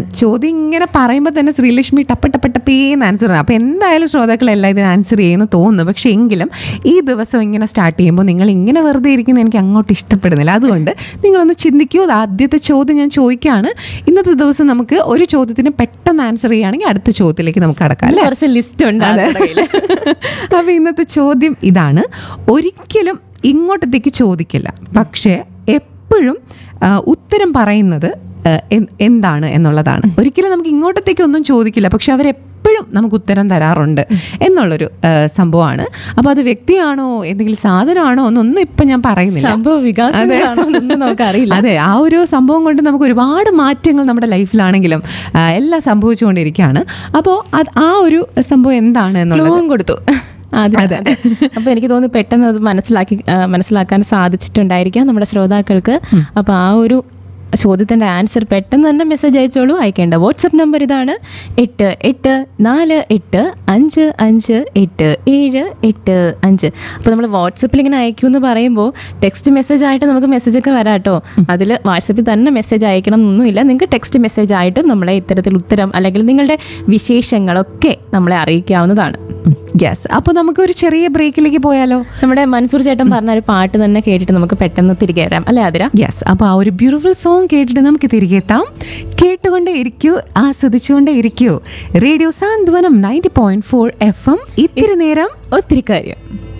ചോദ്യം ഇങ്ങനെ പറയുമ്പോൾ തന്നെ ശ്രീലക്ഷ്മി ടപ്പ ടപ്പ ടപ്പേന്ന് ആൻസർ അപ്പോൾ എന്തായാലും ശ്രോതാക്കളെല്ലാം ഇതിന് ആൻസർ ചെയ്യുന്നു തോന്നുന്നു പക്ഷേ എങ്കിലും ഈ ദിവസം ഇങ്ങനെ സ്റ്റാർട്ട് ചെയ്യുമ്പോൾ നിങ്ങൾ ഇങ്ങനെ വെറുതെ ഇരിക്കുന്നത് എനിക്ക് അങ്ങോട്ട് ഇഷ്ടപ്പെടുന്നില്ല അതുകൊണ്ട് നിങ്ങളൊന്ന് ചിന്തിക്കൂ അത് ആദ്യത്തെ ചോദ്യം ഞാൻ ചോദിക്കുകയാണ് ഇന്നത്തെ ദിവസം നമുക്ക് ഒരു ചോദ്യത്തിന് പെട്ടെന്ന് ആൻസർ ചെയ്യുകയാണെങ്കിൽ അടുത്ത ചോദ്യത്തിലേക്ക് നമുക്ക് കടക്കാം അല്ലേ കുറച്ച് ലിസ്റ്റ് ഉണ്ട് ആളുടെ കയ്യില്. അപ്പൊ ഇന്നത്തെ ചോദ്യം ഇതാണ് ഒരിക്കലും ഇങ്ങോട്ടത്തേക്ക് ചോദിക്കില്ല പക്ഷേ എപ്പോഴും ആ, ഉത്തരം പറയുന്നത് ആ, എൻ- എന്താണ് എന്നുള്ളതാണ് ഒരിക്കലും നമുക്ക് ഇങ്ങോട്ടത്തേക്ക് ഒന്നും ചോദിക്കില്ല പക്ഷെ അവരെപ്പോഴും നമുക്ക് ഉത്തരം തരാറുണ്ട് എന്നുള്ളൊരു ആ, സംഭവമാണ് അപ്പോൾ അത് വ്യക്തിയാണോ എന്തെങ്കിലും സാധനമാണോ എന്നൊന്നും ഇപ്പം ഞാൻ പറയുന്നില്ല സംഭവ വികാസങ്ങളാണോ എന്നൊന്നും നമുക്കറിയില്ല അതെ ആ ഒരു സംഭവം കൊണ്ട് നമുക്ക് ഒരുപാട് മാറ്റങ്ങൾ നമ്മുടെ ലൈഫിലാണെങ്കിലും ആ, എല്ലാം സംഭവിച്ചുകൊണ്ടിരിക്കുകയാണ് അപ്പോൾ അത് ആ ഒരു സംഭവം എന്താണ് എന്നുള്ളത് ക്ലൂവും കൊടുത്തു അതെ അതെ അപ്പൊ എനിക്ക് തോന്നുന്നു പെട്ടെന്ന് അത് മനസ്സിലാക്കി ആ, മനസ്സിലാക്കാൻ സാധിച്ചിട്ടുണ്ടായിരിക്കാം നമ്മുടെ ശ്രോതാക്കൾക്ക് അപ്പൊ ആ ഒരു ചോദ്യത്തിന്റെ ആൻസർ പെട്ടെന്ന് തന്നെ മെസ്സേജ് അയച്ചോളൂ അയക്കേണ്ട വാട്സപ്പ് നമ്പർ ഇതാണ് എട്ട് എട്ട് നാല് എട്ട് അഞ്ച് അഞ്ച് എട്ട് ഏഴ് എട്ട് അഞ്ച് അപ്പോൾ നമ്മൾ വാട്സപ്പിൽ ഇങ്ങനെ അയക്കൂ എന്ന് പറയുമ്പോൾ ടെക്സ്റ്റ് മെസ്സേജ് ആയിട്ട് നമുക്ക് മെസ്സേജ് ഒക്കെ വരാം കേട്ടോ അതിൽ വാട്സപ്പിൽ തന്നെ മെസ്സേജ് അയക്കണം എന്നൊന്നുമില്ല നിങ്ങൾക്ക് ടെക്സ്റ്റ് മെസ്സേജ് ആയിട്ടും നമ്മളെ ഇത്തരത്തിൽ ഉത്തരം അല്ലെങ്കിൽ നിങ്ങളുടെ വിശേഷങ്ങളൊക്കെ നമ്മളെ അറിയിക്കാവുന്നതാണ് യെസ് അപ്പോൾ നമുക്ക് ഒരു ചെറിയ ബ്രേക്കിലേക്ക് പോയാലോ നമ്മുടെ മൻസൂർ ചേട്ടൻ പറഞ്ഞ ഒരു പാട്ട് തന്നെ കേട്ടിട്ട് നമുക്ക് പെട്ടെന്ന് തിരികെ വരാം അല്ലേ അതിര യെസ് അപ്പോൾ ആ ഒരു ബ്യൂട്ടിഫുൾ സോങ് കേട്ടിട്ട് നമുക്ക് തിരികെ എത്താം കേട്ടുകൊണ്ടേ ഇരിക്കൂ ആസ്വദിച്ചുകൊണ്ടേ ഇരിക്കൂ radio Santhwanam ninety point four F M ഇത്തിരി നേരം ഒത്തിരി കാര്യം